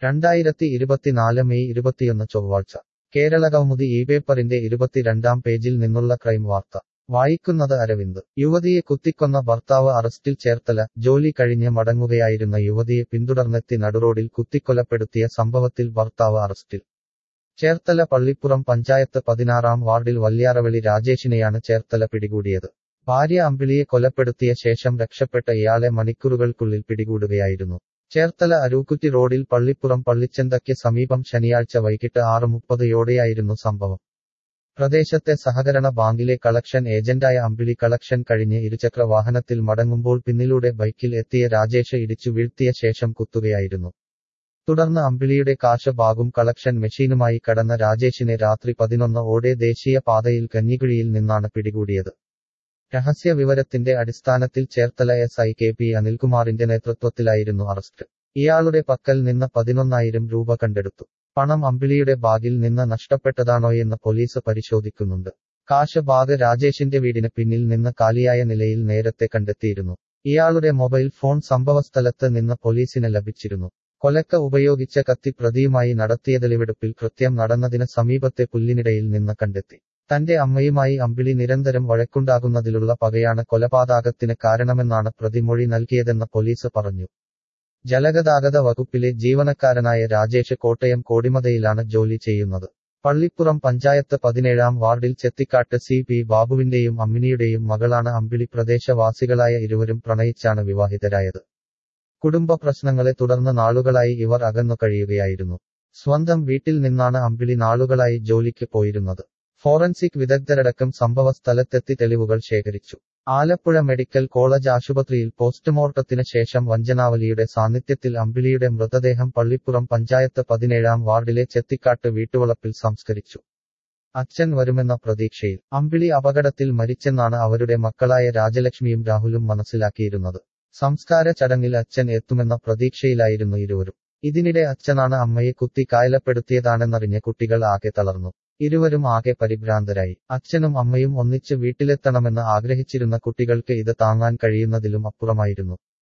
രണ്ടായിരത്തി ഇരുപത്തിനാല് മെയ് ഇരുപത്തിയൊന്ന് ചൊവ്വാഴ്ച കേരള കൗമുദി ഈ പേപ്പറിന്റെ ഇരുപത്തിരണ്ടാം പേജിൽ നിന്നുള്ള ക്രൈം വാർത്ത വായിക്കുന്നത് അരവിന്ദ് യുവതിയെ കുത്തിക്കൊന്ന ഭർത്താവ് അറസ്റ്റിൽ ചേർത്തല ജോലി കഴിഞ്ഞ് മടങ്ങുകയായിരുന്ന യുവതിയെ പിന്തുടർന്നെത്തി നടുറോഡിൽ കുത്തിക്കൊലപ്പെടുത്തിയ സംഭവത്തിൽ ഭർത്താവ് അറസ്റ്റിൽ ചേർത്തല പള്ളിപ്പുറം പഞ്ചായത്ത് പതിനാറാം വാർഡിൽ വല്യാറവളി രാജേഷിനെയാണ് ചേർത്തല പിടികൂടിയത് ഭാര്യ അമ്പിളിയെ കൊലപ്പെടുത്തിയ ശേഷം രക്ഷപ്പെട്ട ഇയാളെ മണിക്കൂറുകൾക്കുള്ളിൽ പിടികൂടുകയായിരുന്നു ചേർത്തല അരൂക്കുറ്റി റോഡിൽ പള്ളിപ്പുറം പള്ളിച്ചന്തയ്ക്ക് സമീപം ശനിയാഴ്ച വൈകിട്ട് ആറ് മുപ്പതയോടെയായിരുന്നു സംഭവം പ്രദേശത്തെ സഹകരണ ബാങ്കിലെ കളക്ഷൻ ഏജന്റായ അമ്പിളി കളക്ഷൻ കഴിഞ്ഞ് ഇരുചക്ര വാഹനത്തിൽ മടങ്ങുമ്പോൾ പിന്നിലൂടെ ബൈക്കിൽ എത്തിയ രാജേഷ് ഇടിച്ചു വീഴ്ത്തിയ ശേഷം കുത്തുകയായിരുന്നു തുടർന്ന് അമ്പിളിയുടെ കാശ് ബാഗും കളക്ഷൻ മെഷീനുമായി കടന്ന രാജേഷിനെ രാത്രി പതിനൊന്ന് ഓടെ ദേശീയ പാതയിൽ കഞ്ഞിക്കുഴിയിൽ നിന്നാണ് പിടികൂടിയത് രഹസ്യ വിവരത്തിന്റെ അടിസ്ഥാനത്തിൽ Cherthala S I K P അനിൽകുമാറിന്റെ നേതൃത്വത്തിലായിരുന്നു അറസ്റ്റ് ഇയാളുടെ പക്കൽ നിന്ന് പതിനൊന്നായിരം രൂപ കണ്ടെടുത്തു പണം അമ്പിളിയുടെ ബാഗിൽ നിന്ന് നഷ്ടപ്പെട്ടതാണോയെന്ന് പോലീസ് പരിശോധിക്കുന്നുണ്ട് കാശ് ബാഗ് രാജേഷിന്റെ വീടിന് പിന്നിൽ നിന്ന് കാലിയായ നിലയിൽ നേരത്തെ കണ്ടെത്തിയിരുന്നു ഇയാളുടെ മൊബൈൽ ഫോൺ സംഭവസ്ഥലത്ത് നിന്ന് പോലീസിന് ലഭിച്ചിരുന്നു കൊലക്ക ഉപയോഗിച്ച കത്തി പ്രതിയുമായി നടത്തിയ തെളിവെടുപ്പിൽ കൃത്യം നടന്നതിന് സമീപത്തെ പുല്ലിനിടയിൽ നിന്ന് കണ്ടെത്തി തന്റെ അമ്മയുമായി അമ്പിളി നിരന്തരം വഴക്കുണ്ടാകുന്നതിലുള്ള പകയാണ് കൊലപാതകത്തിന് കാരണമെന്നാണ് പ്രതിമൊഴി നൽകിയതെന്ന് പോലീസ് പറഞ്ഞു ജലഗതാഗത വകുപ്പിലെ ജീവനക്കാരനായ രാജേഷ് കോട്ടയം കോടിമതയിലാണ് ജോലി ചെയ്യുന്നത് പള്ളിപ്പുറം പഞ്ചായത്ത് പതിനേഴാം വാർഡിൽ ചെത്തിക്കാട്ട് സി പി ബാബുവിന്റെയും അമ്മിനിയുടെയും മകളാണ് അമ്പിളി പ്രദേശവാസികളായ ഇരുവരും പ്രണയിച്ചാണ് വിവാഹിതരായത് കുടുംബ പ്രശ്നങ്ങളെ തുടർന്ന് നാളുകളായി ഇവർ അകന്നു കഴിയുകയായിരുന്നു സ്വന്തം വീട്ടിൽ നിന്നാണ് അമ്പിളി നാളുകളായി ജോലിക്ക് പോയിരുന്നത് ഫോറൻസിക് വിദഗ്ധരടക്കം സംഭവ സ്ഥലത്തെത്തി തെളിവുകൾ ശേഖരിച്ചു ആലപ്പുഴ മെഡിക്കൽ കോളേജ് ആശുപത്രിയിൽ പോസ്റ്റ്മോർട്ടത്തിന് ശേഷം വഞ്ചനാവലിയുടെ സാന്നിധ്യത്തിൽ അമ്പിളിയുടെ മൃതദേഹം പള്ളിപ്പുറം പഞ്ചായത്ത് പതിനേഴാം വാർഡിലെ ചെത്തിക്കാട്ട് വീട്ടുവളപ്പിൽ സംസ്കരിച്ചു അച്ഛൻ വരുമെന്ന പ്രതീക്ഷയിൽ അമ്പിളി അപകടത്തിൽ മരിച്ചെന്നാണ് അവരുടെ മക്കളായ രാജലക്ഷ്മിയും രാഹുലും മനസ്സിലാക്കിയിരുന്നത് സംസ്കാര ചടങ്ങിൽ അച്ഛൻ എത്തുമെന്ന പ്രതീക്ഷയിലായിരുന്നു ഇരുവരും ഇതിനിടെ അച്ഛനാണ് അമ്മയെ കുത്തി കായലപ്പെടുത്തിയതാണെന്നറിഞ്ഞ കുട്ടികൾ ആകെ തളർന്നു ഇരുവരും ആകെ പരിഭ്രാന്തരായി അച്ഛനും അമ്മയും ഒന്നിച്ച് വീട്ടിലെത്തണമെന്ന് ആഗ്രഹിച്ചിരുന്ന കുട്ടികൾക്ക് ഇത് താങ്ങാൻ കഴിയുന്നതിലും അപ്പുറമായിരുന്നു